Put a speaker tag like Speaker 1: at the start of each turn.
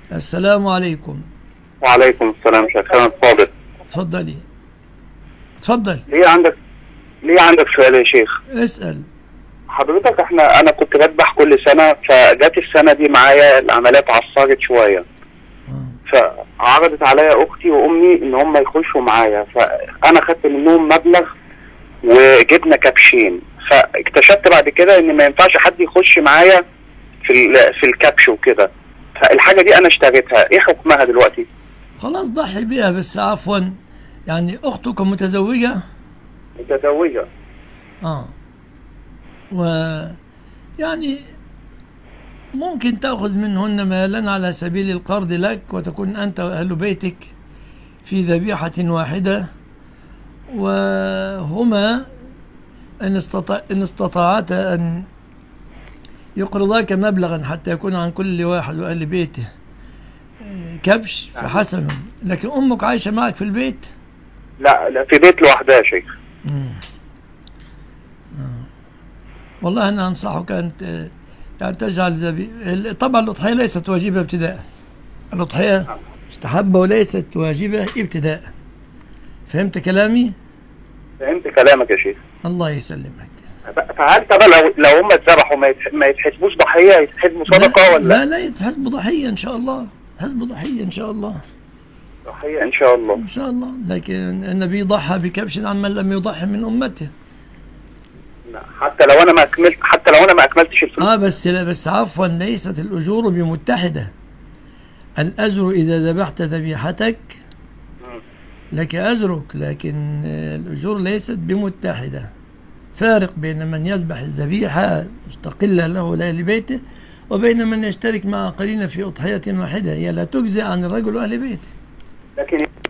Speaker 1: السلام عليكم
Speaker 2: وعليكم السلام شيخ انا فاضل
Speaker 1: تفضلي تفضل
Speaker 2: ليه عندك ليه عندك سؤال يا شيخ
Speaker 1: اسأل
Speaker 2: حضرتك احنا انا كنت بذبح كل سنه فجت السنه دي معايا العمليات عصرت شويه فعرضت عليا اختي وامي ان هم يخشوا معايا فانا خدت منهم مبلغ وجبنا كبشين فاكتشفت بعد كده ان ما ينفعش حد يخش معايا في ال- في الكبش وكده فالحاجه دي انا اشتريتها ايه حكمها دلوقتي
Speaker 1: خلاص ضحي بها بس عفوا يعني أختك متزوجة
Speaker 2: متزوجه
Speaker 1: آه و يعني ممكن تأخذ منهن مالا على سبيل القرض لك وتكون أنت وأهل بيتك في ذبيحة واحدة وهما إن, استطاع إن استطاعتا أن يقرضاك مبلغا حتى يكون عن كل واحد وأهل بيته آه، كبش فحسن لكن أمك عايشة معك في البيت
Speaker 2: لا لا في بيت لوحدها يا شيخ
Speaker 1: والله أنا أنصحك أن ت- يعني تجعل ذبي طبعا الأضحية ليست واجبة ابتداء الأضحية مستحبة وليست واجبة ابتداء فهمت كلامي؟
Speaker 2: فهمت كلامك يا شيخ
Speaker 1: الله يسلمك
Speaker 2: فهل طب لو لو هم اتذبحوا ما يتح- ما يتحسبوش ضحيه يتحسبوا صدقه
Speaker 1: لا
Speaker 2: ولا
Speaker 1: لا لا يتحسب ضحية إن شاء الله حسب ضحية إن شاء الله
Speaker 2: ضحيه ان شاء الله
Speaker 1: إن شاء الله لكن النبي ضحى بكبش عمن لم يضحي من أمته
Speaker 2: لا، حتى لو انا ما اكملت حتى لو انا ما اكملتش الفلوس
Speaker 1: اه بس لا بس عفوا ليست الأجور بمتحدة الأجر إذا ذبحت ذبيحتك لك أجرك لكن آه، الأجور ليست بمتحدة فارق بين من يذبح الذبيحة مستقلة له لأهل بيته وبين من يشترك مع آخرين في أضحية واحدة هي لا تجزي عن الرجل وأهل بيته
Speaker 2: لكن